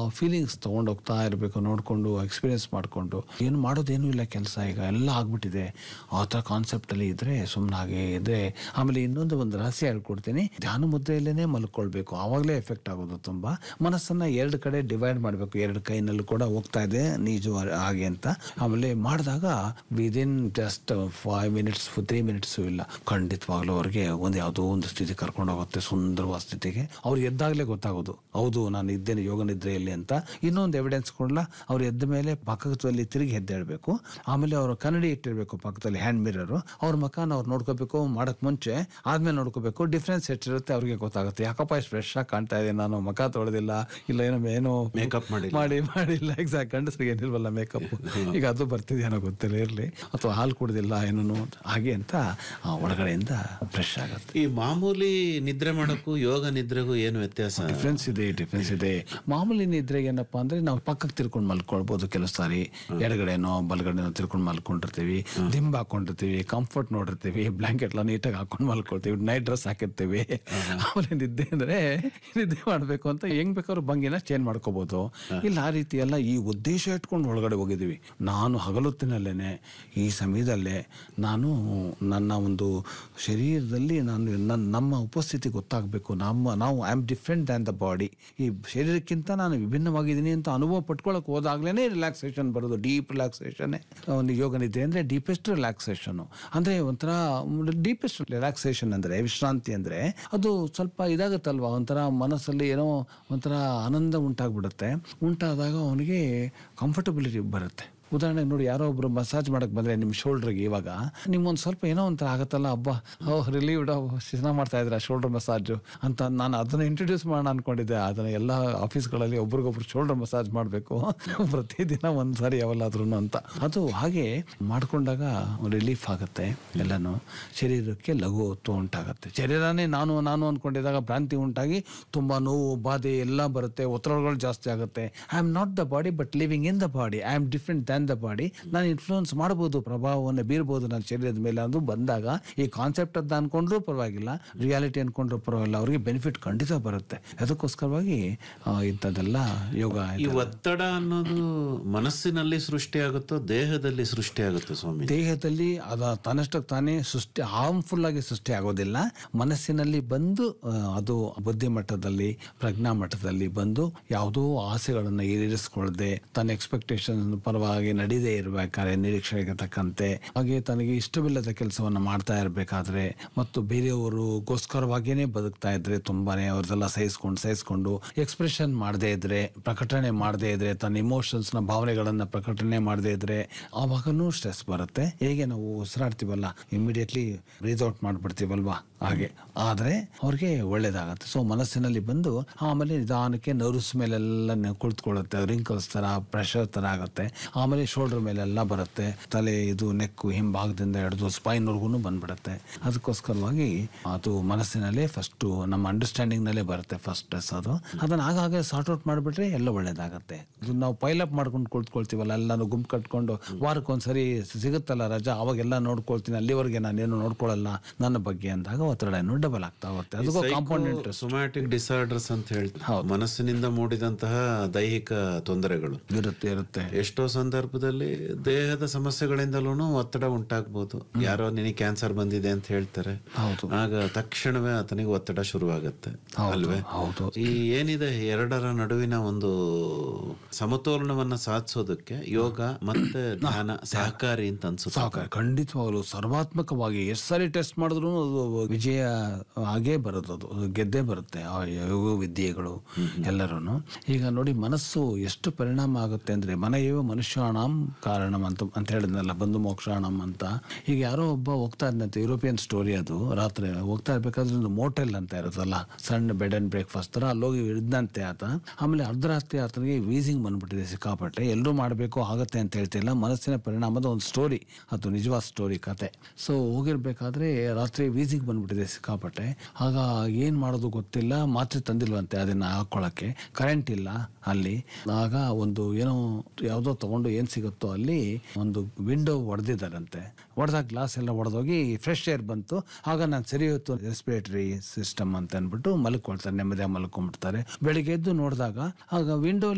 Feelings ತೊಗೊಂಡು ಹೋಗ್ತಾ ಇರಬೇಕು ನೋಡಿಕೊಂಡು ಎಕ್ಸ್ಪೀರಿಯನ್ಸ್ ಮಾಡಿಕೊಂಡು ಏನು ಮಾಡೋದೇನೂ ಇಲ್ಲ ಕೆಲಸ ಈಗ ಎಲ್ಲ ಆಗ್ಬಿಟ್ಟಿದೆ ಆ ಥರ ಕಾನ್ಸೆಪ್ಟಲ್ಲಿ ಇದ್ದರೆ ಸುಮ್ಮನೆ ಹಾಗೆ ಇದ್ರೆ ಆಮೇಲೆ ಇನ್ನೊಂದು ಒಂದು ರಹಸ್ಯ ಹೇಳ್ಕೊಡ್ತೀನಿ ಧ್ಯಾನ ಮುದ್ರೆಯಲ್ಲೇ ಮಲ್ಕೊಳ್ಬೇಕು ಆವಾಗಲೇ ಎಫೆಕ್ಟ್ ಆಗೋದು ತುಂಬ ಮನಸ್ಸನ್ನು ಎರಡು ಕಡೆ ಡಿವೈಡ್ ಮಾಡಬೇಕು ಎರಡು ಕೈನಲ್ಲೂ ಕೂಡ ಹೋಗ್ತಾ ಇದೆ ನಿಜ ಹಾಗೆ ಅಂತ ಆಮೇಲೆ ಮಾಡಿದಾಗ within just five minutes three minutes ಇಲ್ಲ ಖಂಡಿತವಾಗ್ಲೂ ಅವ್ರಿಗೆ ಒಂದು ಯಾವುದೋ ಒಂದು ಸ್ಥಿತಿ ಕರ್ಕೊಂಡು ಹೋಗುತ್ತೆ ಸುಂದರವಾದ ಸ್ಥಿತಿಗೆ ಅವ್ರು ಎದ್ದಾಗಲೇ ಗೊತ್ತಾಗೋದು ಹೌದು ನಾನು ಇದ್ದೇನೆ ಯೋಗ ನಿದ್ರೆಯಲ್ಲಿ ಅಂತ ಇನ್ನೊಂದು ಎವಿಡೆನ್ಸ್ ಕೊಡಲ್ಲ ಅವ್ರು ಎದ್ದ ಮೇಲೆ ಪಕ್ಕದಲ್ಲಿ ತಿರುಗಿ ಎದ್ದೇಳಬೇಕು ಆಮೇಲೆ ಅವರು ಕನ್ನಡಿ ಇಟ್ಟಿರಬೇಕು ಪಕ್ಕದಲ್ಲಿ ಹ್ಯಾಂಡ್ ಮಿರರು ಅವ್ರ ಮಕಾನ ಅವ್ರು ನೋಡ್ಕೋಬೇಕು ಮಾಡಕ್ ಮುಂಚೆ ಆದ್ಮೇಲೆ ನೋಡ್ಕೋಬೇಕು ಡಿಫ್ರೆನ್ಸ್ ಎಷ್ಟಿರುತ್ತೆ ಅವ್ರಿಗೆ ಗೊತ್ತಾಗುತ್ತೆ ಯಾಕಪ್ಪ ಇಷ್ಟು ಫ್ರೆಶ್ ಆಗಿ ಕಾಣ್ತಾ ಇದೆ ನಾನು ಮಕ ತೊಳೆದಿಲ್ಲ ಇಲ್ಲ ಏನೋ ಏನೋ Makeup ಮಾಡಿಲ್ಲ. ಮಾಡಿ ಮಾಡಿಲ್ಲ ಎಕ್ಸಾಕ್ಟ್ ಗಂಡಸರಿಗೆ ಏನಿಲ್ವಲ್ಲ ಮೇಕಪ್ ಈಗ ಅದು ಬರ್ತಿದೆಯೇನೋ ಗೊತ್ತಿಲ್ಲ ಇರಲಿ ಅಥವಾ ಹಾಲು ಕುಡ್ದಿಲ್ಲ ಏನೋ ಹಾಗೆ ಅಂತ ಆ, ಒಳಗಡೆಯಿಂದ ಫ್ರೆಶ್ ಆಗುತ್ತೆ ಈ ಮಾಮೂಲಿ ನಿದ್ರೆ ಮಾಡೋಕ್ಕೂ ಯೋಗ ನಿದ್ರೆಗೂ ಏನು ವ್ಯತ್ಯಾಸ ಡಿಫ್ರೆನ್ಸ್ ಇದೆ ಡಿಫ್ರೆನ್ಸ್ ಇದೆ ಮಾಮೂಲಿ ನಿದ್ರೆಗೆ ಏನಪ್ಪಾ ಅಂದ್ರೆ ನಾವು ಪಕ್ಕಕ್ಕೆ ತಿರ್ಕೊಂಡು ಮಲ್ಕೊಳ್ಬೋದು ಕೆಲವು ಸಾರಿ ಎಡಗಡೆನೋ ಬಲಗಡೆನೋ ತಿರ್ಕೊಂಡು ಮಲ್ಕೊಂಡಿರ್ತೀವಿ ದಿಂಬ್ ಹಾಕೊಂಡಿರ್ತೀವಿ ಕಂಫರ್ಟ್ ನೋಡಿರ್ತೀವಿ ಬ್ಲಾಂಕೆಟ್ ಎಲ್ಲ ನೀಟಾಗಿ ಹಾಕೊಂಡು ಮಲ್ಕೊಳ್ತೀವಿ ನೈಟ್ ಡ್ರೆಸ್ ಹಾಕಿರ್ತೀವಿ ಆಮೇಲೆ ನಿದ್ದೆ ಅಂದ್ರೆ ನಿದ್ದೆ ಮಾಡ್ಬೇಕು ಅಂತ ಹೆಂಗ್ ಬೇಕಾದ್ರೂ ಭಂಗಿನ ಚೇಂಜ್ ಮಾಡ್ಕೋಬಹುದು ಇಲ್ಲ ಆ ರೀತಿ ಎಲ್ಲ ಈ ಉದ್ದೇಶ ಇಟ್ಕೊಂಡು ಒಳಗಡೆ ಹೋಗಿದ್ದೀವಿ ನಾನು ಹಗಲೊತ್ತಿನಲ್ಲೇನೆ ಈ ಸಮಯದಲ್ಲೇ ನಾನು ನನ್ನ ಒಂದು ಶರೀರದಲ್ಲಿ ನಾನು ನನ್ನ ನಮ್ಮ ಉಪಸ್ಥಿತಿ ಗೊತ್ತಾಗಬೇಕು ನಮ್ಮ ನಾವು I am different than the body ಈ ಶರೀರಕ್ಕಿಂತ ನಾನು ವಿಭಿನ್ನವಾಗಿದ್ದೀನಿ ಅಂತ ಅನುಭವ ಪಟ್ಕೊಳಕ್ ಹೋದಾಗ್ಲೇ ರಿಲ್ಯಾಕ್ಸೇಷನ್ ಬರೋದು ಡೀಪ್ ರಿಲ್ಯಾಕ್ಸೇಷನ್ ಒಂದು ಯೋಗ ನಿದ್ದೆ ಅಂದರೆ ಡೀಪೆಸ್ಟ್ ರಿಲ್ಯಾಕ್ಸೇಷನ್ ಅಂದರೆ ಒಂಥರ ಡೀಪೆಸ್ಟ್ ರಿಲ್ಯಾಕ್ಸೇಷನ್ ಅಂದರೆ ವಿಶ್ರಾಂತಿ ಅಂದರೆ ಅದು ಸ್ವಲ್ಪ ಇದಾಗುತ್ತಲ್ವಾ ಒಂಥರ ಮನಸ್ಸಲ್ಲಿ ಏನೋ ಒಂಥರ ಆನಂದ ಉಂಟಾಗ್ಬಿಡುತ್ತೆ ಉಂಟಾದಾಗ ಅವನಿಗೆ ಕಂಫರ್ಟಬಿಲಿಟಿ ಬರುತ್ತೆ ಉದಾಹರಣೆಗೆ ನೋಡಿ ಯಾರೋ ಒಬ್ರು ಮಸಾಜ್ ಮಾಡಕ್ ಬಂದ್ರೆ ನಿಮ್ಮ ಶೋಲ್ಡ್ರಿಗೆ ಇವಾಗ ನಿಮ್ಗೊಂದು ಸ್ವಲ್ಪ ಏನೋ ಒಂಥರ ಆಗತ್ತಲ್ಲ ಹಬ್ಬ ಓ ರಿಲೀವ್ಡ್ ಚೆನ್ನಾಗಿ ಮಾಡ್ತಾ ಇದ್ರ ಶೋಲ್ಡರ್ ಮಸಾಜ್ ಅಂತ ನಾನು ಅದನ್ನ ಇಂಟ್ರೊಡ್ಯೂಸ್ ಮಾಡೋಣ ಅನ್ಕೊಂಡಿದ್ದೆ ಅದನ್ನ ಎಲ್ಲ ಆಫೀಸ್ಗಳಲ್ಲಿ ಒಬ್ರಿಗೊಬ್ರು ಶೋಲ್ಡರ್ ಮಸಾಜ್ ಮಾಡಬೇಕು ಪ್ರತಿದಿನ ಒಂದ್ಸಾರಿ ಯಾವಲ್ಲಾದ್ರೂ ಅಂತ ಅದು ಹಾಗೆ ಮಾಡ್ಕೊಂಡಾಗ ರಿಲೀಫ್ ಆಗುತ್ತೆ ಎಲ್ಲನೂ ಶರೀರಕ್ಕೆ ಲಘುತ್ವ ಉಂಟಾಗುತ್ತೆ ಶರೀರನೇ ನಾನು ನಾನು ಅನ್ಕೊಂಡಿದ್ದಾಗ ಭ್ರಾಂತಿ ಉಂಟಾಗಿ ತುಂಬಾ ನೋವು ಬಾಧೆ ಎಲ್ಲ ಬರುತ್ತೆ ಒತ್ತಡಗಳು ಜಾಸ್ತಿ ಆಗುತ್ತೆ I am not the body but living in the body I am different than the body ನಾನು ಇನ್ಫ್ಲೂಯೆನ್ಸ್ ಮಾಡ್ಬೋದು ಪ್ರಭಾವವನ್ನು ಬೀರ್ಬೋದು ನನ್ನ ಶರೀರದ ಮೇಲೆ ಅದು ಬಂದಾಗ ಈ ಕಾನ್ಸೆಪ್ಟ್ ಅಂತ ಅನ್ಕೊಂಡ್ರೂ ಪರವಾಗಿಲ್ಲ ರಿಯಾಲಿಟಿ ಅನ್ಕೊಂಡ್ರೂ ಪರವಾಗಿಲ್ಲ ಅವ್ರಿಗೆ ಬೆನಿಫಿಟ್ ಖಂಡಿತ ಬರುತ್ತೆ ಅದಕ್ಕೋಸ್ಕರವಾಗಿ ಆ, ಇಂಥದ್ದೆಲ್ಲ ಯೋಗ ಈ ಒತ್ತಡ ಅನ್ನೋದು ಮನಸ್ಸಿನಲ್ಲಿ ಸೃಷ್ಟಿಯಾಗುತ್ತೋ ದೇಹದಲ್ಲಿ ಸೃಷ್ಟಿಯಾಗುತ್ತೋ ಸ್ವಾಮಿ ದೇಹದಲ್ಲಿ ಅದ ತನ್ನಷ್ಟಕ್ಕೆ ತಾನೇ ಸೃಷ್ಟಿ ಹಾರ್ಮ್ಫುಲ್ ಆಗಿ ಸೃಷ್ಟಿ ಆಗೋದಿಲ್ಲ ಮನಸ್ಸಿನಲ್ಲಿ ಬಂದು ಆ, ಅದು ಬುದ್ಧಿ ಮಟ್ಟದಲ್ಲಿ ಪ್ರಜ್ಞಾ ಮಟ್ಟದಲ್ಲಿ ಬಂದು ಯಾವುದೋ ಆಸೆಗಳನ್ನು ಈಡೇರಿಸ್ಕೊಳ್ಳದೆ ತನ್ನ ಎಕ್ಸ್ಪೆಕ್ಟೇಷನ್ ಪರವಾಗಿ ನಡೀದೇ ಇರಬೇಕಾದ್ರೆ ನಿರೀಕ್ಷೆಗೆ ತಕ್ಕಂತೆ ಹಾಗೆ ತನಗೆ ಇಷ್ಟವಿಲ್ಲದ ಕೆಲಸವನ್ನು ಮಾಡ್ತಾ ಇರಬೇಕಾದ್ರೆ ಮತ್ತು ಬೇರೆಯವರಿಗೋಸ್ಕರವಾಗಿಯೇ ಬದುಕ್ತಾ ಇದ್ರೆ ತುಂಬಾನೇ ಅವ್ರದೆಲ್ಲ ಸಹಿಸ್ಕೊಂಡು ಸಹಿಸ್ಕೊಂಡು ಎಕ್ಸ್ಪ್ರೆಷನ್ ಮಾಡದೇ ಇದ್ರೆ ಪ್ರಕಟಣೆ ಮಾಡದೇ ಇದ್ರೆ ತನ್ನ ಇಮೋಷನ್ಸ್ ನ ಭಾವನೆಗಳನ್ನ ಪ್ರಕಟಣೆ ಮಾಡದೇ ಇದ್ರೆ ಆವಾಗನೂ ಸ್ಟ್ರೆಸ್ ಬರುತ್ತೆ ಹೇಗೆ ನಾವು ಉಸಿರಾಡ್ತೀವಲ್ಲ ಇಮಿಡಿಯೇಟ್ಲಿ ಬ್ರೀತ್ ಔಟ್ ಮಾಡ್ಬಿಡ್ತೀವಲ್ವಾ ಹಾಗೆ ಆದ್ರೆ ಅವ್ರಿಗೆ ಒಳ್ಳೇದಾಗತ್ತೆ ಸೊ ಮನಸ್ಸಿನಲ್ಲಿ ಬಂದು ಆಮೇಲೆ ನಿಧಾನಕ್ಕೆ ನರ್ವ್ಸ್ ಮೇಲೆಲ್ಲ ನ- ಕುಳಿತುಕೊಳ್ಳುತ್ತೆ ರಿಂಕಲ್ಸ್ ತರ ಪ್ರೆಷರ್ ತರ ಆಗುತ್ತೆ ಆಮೇಲೆ ಶೋಲ್ಡರ್ ಮೇಲೆಲ್ಲ ಬರುತ್ತೆ ತಲೆ ಇದು ನೆಕ್ಕು ಹಿಂಭಾಗದಿಂದ ಹಿಡಿದು ಸ್ಪೈನ್ವರೆಗೂ ಬಂದ್ಬಿಡುತ್ತೆ ಅದಕ್ಕೋಸ್ಕರವಾಗಿ ಅದು ಮನಸ್ಸಿನಲ್ಲೇ ಫಸ್ಟ್ ನಮ್ಮ ಅಂಡರ್ಸ್ಟ್ಯಾಂಡಿಂಗ್ ನಲ್ಲೇ ಬರುತ್ತೆ ಫಸ್ಟ್ ಸ್ಟ್ರೆಸ್ ಅದು ಅದನ್ನ ಆಗಾಗ ಸಾರ್ಟ್ ಔಟ್ ಮಾಡಿಬಿಟ್ರೆ ಎಲ್ಲ ಒಳ್ಳೇದಾಗತ್ತೆ ಇದು ನಾವು ಪೈಲಪ್ ಮಾಡ್ಕೊಂಡು ಕುಳಿತುಕೊಳ್ತೀವಲ್ಲ ಎಲ್ಲಾನು ಗುಂಪು ಕಟ್ಕೊಂಡು ವಾರಕ್ಕೊಂದ್ಸರಿ ಸಿಗುತ್ತಲ್ಲ ರಜಾ ಅವಾಗೆಲ್ಲ ನೋಡ್ಕೊಳ್ತೀನಿ ಅಲ್ಲಿವರೆಗೆ ನಾನೇನು ನೋಡ್ಕೊಳ್ಳಲ್ಲ ನನ್ನ ಬಗ್ಗೆ ಅಂದಾಗ ಒತ್ತಡ ಇನ್ನೂ ಡಬಲ್ ಆಗ್ತಾ ಹೋಗುತ್ತೆ ಅದಕ್ಕೂ ಕಾಂಪೌಂಡೆಂಟ್ ಸೊಮ್ಯಾಟಿಕ್ ಡಿಸಾರ್ಡರ್ಸ್ ಅಂತ ಹೇಳ್ತಾರೆ ಮನಸ್ಸಿನಿಂದ ಮೂಡಿದಂತಹ ದೈಹಿಕ ತೊಂದರೆಗಳು ಇರುತ್ತೆ ಇರುತ್ತೆ ಎಷ್ಟೋ ಸಂದರ್ಭದಲ್ಲಿ ದೇಹದ ಸಮಸ್ಯೆಗಳಿಂದಲೂ ಒತ್ತಡ ಉಂಟಾಗ್ಬೋದು ಯಾರೋ ನಿನಗೆ ಕ್ಯಾನ್ಸರ್ ಬಂದಿದೆ ಅಂತ ಹೇಳ್ತಾರೆ ಹೌದು ಆಗ ತಕ್ಷಣವೇ ಆತನಿಗೆ ಒತ್ತಡ ಶುರುವಾಗುತ್ತೆ ಹೌದು, ಅಲ್ವೇ ಹೌದು. ಈ ಏನಿದೆ ಎರಡರ ನಡುವಿನ ಒಂದು ಸಮತೋಲನವನ್ನ ಸಾಧಿಸೋದಕ್ಕೆ ಯೋಗ ಮತ್ತೆ ಧ್ಯಾನ ಸಹಕಾರಿ ಅಂತ ಅನ್ಸುತ್ತೆ ಸಾಕ ಖಂಡಿತವಾಗಲು ಸರ್ವಾತ್ಮಕವಾಗಿ ಎಷ್ಟು ಸಾರಿ ಟೆಸ್ಟ್ ಮಾಡಿದ್ರು ಅದು ವಿಜಯ ಆಗೇ ಬರೋದು ಅದು ಅದು ಗೆದ್ದೇ ಬರುತ್ತೆ ಆ ಯೋಗ ವಿದ್ಯೆಗಳು ಎಲ್ಲರೂ ಈಗ ನೋಡಿ ಮನಸ್ಸು ಎಷ್ಟು ಪರಿಣಾಮ ಆಗುತ್ತೆ ಅಂದ್ರೆ ಮನೆಯೋ ಮನುಷ್ಯಾಣಂ ಕಾರಣಂ ಅಂತ ಅಂತ ಹೇಳಿದ್ನಲ್ಲ ಬಂದು ಮೋಕ್ಷಾಣಂ ಅಂತ ಈಗ ಯಾರೋ ಒಬ್ಬ ಹೋಗ್ತಾ ಇದ್ದಂತೆ ಯುರೋಪಿಯನ್ ಸ್ಟೋರಿ ಅದು ರಾತ್ರಿ ಹೋಗ್ತಾ ಇರ್ಬೇಕಾದ್ರೆ ಒಂದು ಮೋಟೆಲ್ ಅಂತ ಇರುತ್ತಲ್ಲ ಸಣ್ಣ ಬೆಡ್ ಅಂಡ್ ಬ್ರೇಕ್ಫಾಸ್ಟ್ ತರ ಅಲ್ಲೋಗಿ ಇದ್ದಂತೆ ಆತ ಆಮೇಲೆ ಅರ್ಧರಾತ್ರಿ ಆತನಿಗೆ ವೀಸಿಂಗ್ ಬಂದ್ಬಿಟ್ಟಿದೆ ಸಿಕ್ಕಾಪಟ್ಟೆ ಎಲ್ಲರೂ ಮಾಡಬೇಕು ಆಗತ್ತೆ ಅಂತ ಹೇಳ್ತಿಲ್ಲ ಮನಸ್ಸಿನ ಪರಿಣಾಮದ ಒಂದು ಸ್ಟೋರಿ ಅದು ನಿಜವಾದ ಸ್ಟೋರಿ ಕತೆ ಸೊ ಹೋಗಿರ್ಬೇಕಾದ್ರೆ ರಾತ್ರಿ ವೀಸಿಂಗ್ ಬಂದ್ಬಿಟ್ಟಿದೆ ಸಿಕ್ಕಾಪಟ್ಟೆ ಆಗ ಏನ್ ಮಾಡೋದು ಗೊತ್ತಿಲ್ಲ ಮಾತ್ರೆ ತಂದಿಲ್ವಂತೆ ಅದನ್ನ ಹಾಕೊಳ್ಳಕ್ಕೆ ಕರೆಂಟ್ ಇಲ್ಲ ಅಲ್ಲಿ ಆಗ ಒಂದು ಏನೋ ಯಾವುದೋ ತಗೊಂಡು ಏನ್ ಸಿಗುತ್ತೋ ಅಲ್ಲಿ ಒಂದು ವಿಂಡೋ ಹೊಡೆದಿದ್ದಾರಂತೆ ಹೊಡೆದಾಗ ಗ್ಲಾಸ್ ಎಲ್ಲ ಹೊಡೆದೋಗಿ ಫ್ರೆಶ್ ಏರ್ ಬಂತು ಆಗ ನಾನು ಸರಿ ಹೊತ್ತು ರೆಸ್ಪಿರೇಟರಿ ಸಿಸ್ಟಮ್ ಅಂತ ಅಂದ್ಬಿಟ್ಟು ಮಲ್ಕೊಳ್ತಾರೆ ನೆಮ್ಮದಿಯಾಗಿ ಮಲ್ಕೊಂಡ್ಬಿಡ್ತಾರೆ ಬೆಳಿಗ್ಗೆ ಎದ್ದು ನೋಡಿದಾಗ ಆಗ ವಿಂಡೋ